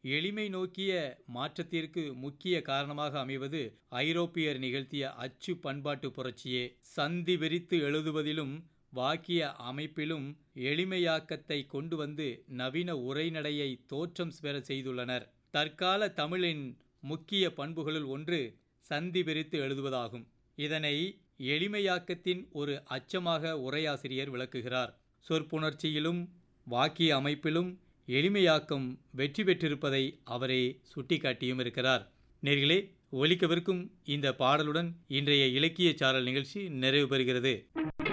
எளிமை நோக்கிய மாற்றத்திற்கு முக்கிய காரணமாக அமைவது ஐரோப்பியர் நிகழ்த்திய அச்சு பண்பாட்டு புரட்சியே சந்தி விரித்து எழுதுவதிலும் வாக்கிய அமைப்பிலும் எளிமையாக்கத்தை கொண்டு வந்து நவீன உரைநடையை தோற்றம் பெற செய்துள்ளனர் தற்கால தமிழின் முக்கிய பண்புகளுள் ஒன்று சந்தி விரித்து எழுதுவதாகும் இதனை எளிமையாக்கத்தின் ஒரு அச்சமாக உரையாசிரியர் விளக்குகிறார் சொற்புணர்ச்சியிலும் வாக்கிய அமைப்பிலும் எளிமையாக்கம் வெற்றி பெற்றிருப்பதை அவரே சுட்டிக்காட்டியும் இருக்கிறார் நேர்களே ஒலிக்கவிருக்கும் இந்த பாடலுடன் இன்றைய இலக்கிய சாரல் நிகழ்ச்சி நிறைவு பெறுகிறது